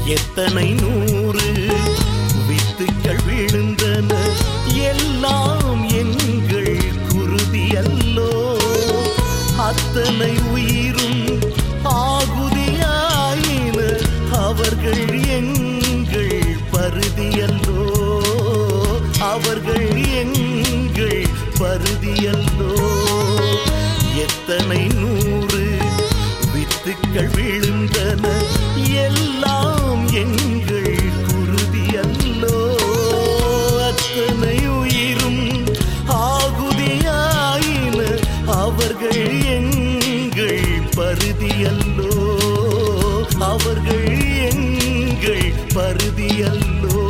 எத்தனை நூறு வித்துக்கள் விழுந்தன எல்லாம் எங்கள் குருதி அல்லோ அத்தனை உயிரும் ஆகுதியாயின அவர்கள் எங்கள் பருதியல்லோ அவர்கள் எங்கள் பருதியல்லோ எத்தனை நூறு வித்துக்கள் விழுந்தன எல்லாம் எங்கள் குருதியல்லோ அத்தனை உயிரும் ஆகுதியாயின அவர்கள் எங்கள் பருதியல்லோ அவர்கள் எங்கள் பருதியல்லோ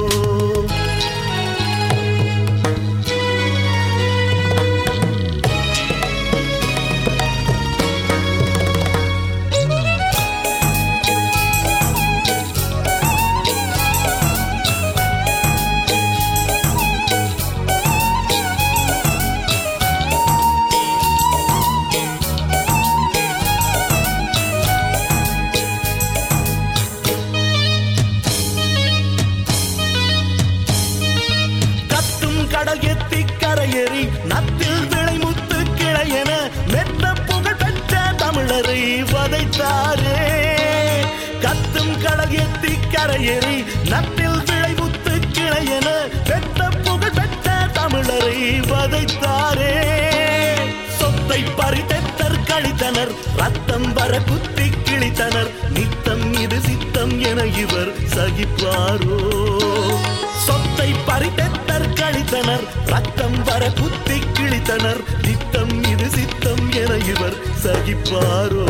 கத்தும் கடல் எத்தி கரையேறி நத்தில் விளைமுத்து கிளையென மெத்த புகழ் பெற்ற தமிழரை வதைத்தாரே கத்தும் கடல் எத்தி கரையேறி நத்தில் விளைமுத்து கிளையென மெத்த புகழ் பெற்ற தமிழரை வதைத்தாரே சொத்தை பறித்தெத்தர் கழித்தனர் ரத்தம் வர குத்தி கிழித்தனர் நித்தம் இது சித்தம் என இவர் சகிப்பாரோ சொத்தை பறித்தெத்தர் கழித்தனர் ரத்தம் வர குத்தி கிழித்தனர் நித்தம் இது சித்தம் என இவர் சகிப்பாரோ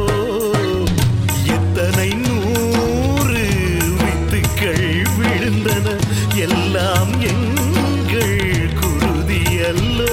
எத்தனை நூறு வித்துக்கள் விழுந்தன எல்லாம் எங்கள் குருதி அல்லோ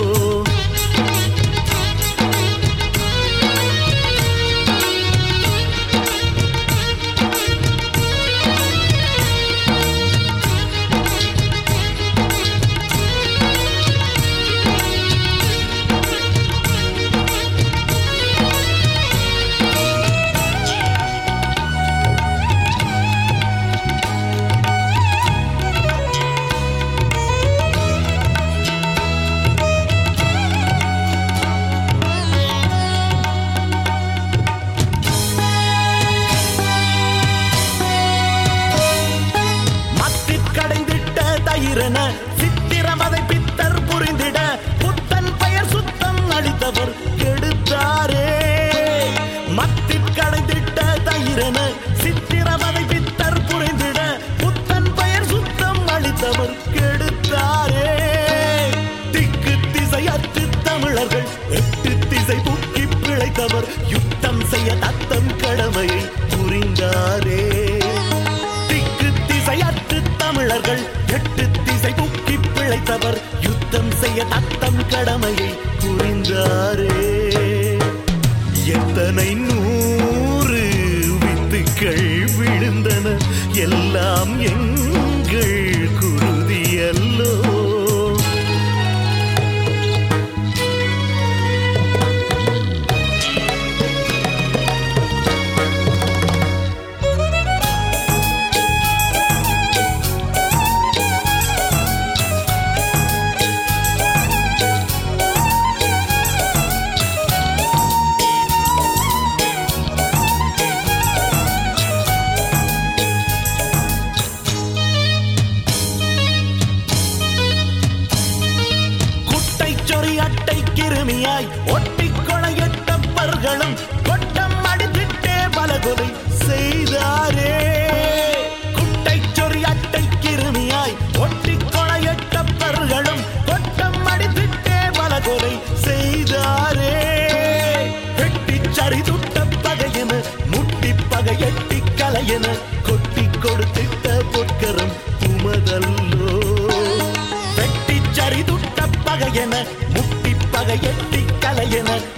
மத்திற் கடைந்திட்ட தயிரென சித்திரமதை பித்தர் புரிந்திட புத்தன் பெயர் சுத்தம் அளித்தவர் கெடுத்தாரே மத்திற் கடைந்திட்ட தயிரென சித்திரமதை பித்தர் புரிந்திட புத்தன் பெயர் சுத்தம் அளித்தவர் கெடுத்தாரே திக்கு திசையற்று தமிழர்கள் எட்டு திசை புக்கி பிழைத்தவர் யுத்தம் செய்ய தத்தம் கடமையை புரிந்தாரே திக்கு திசையற்று தமிழர்கள் எட்டு திசை புக்கி பிழைத்தவர் யுத்தம் செய்ய தத்தம் கடமையை புரிந்தாரே எத்தனை நூறு வித்துக்கள் விழுந்தன எல்லாம் எங்கள் குருதி அல்லோ குட்டை சொறி அட்டை கிருமியாய் ஒட்டி கொலையட்டப்பர்களும் கொட்டம் அடித்திட்டே பலகொலை செய்தாரே குட்டை சொறி அட்டை கிருமியாய் ஒட்டி கொலையட்டப்பர்களும் கொட்டம் அடித்திட்டே பலகொலை செய்தாரே வெட்டி சரி துட்ட பகையென முட்டி பகையட்டி கலையென கொட்டி கொடுத்திட்ட பொற்கரம் உமதல்லோ வெட்டி சரி துட்ட பகையென முட்டி பகையட்டி கலையென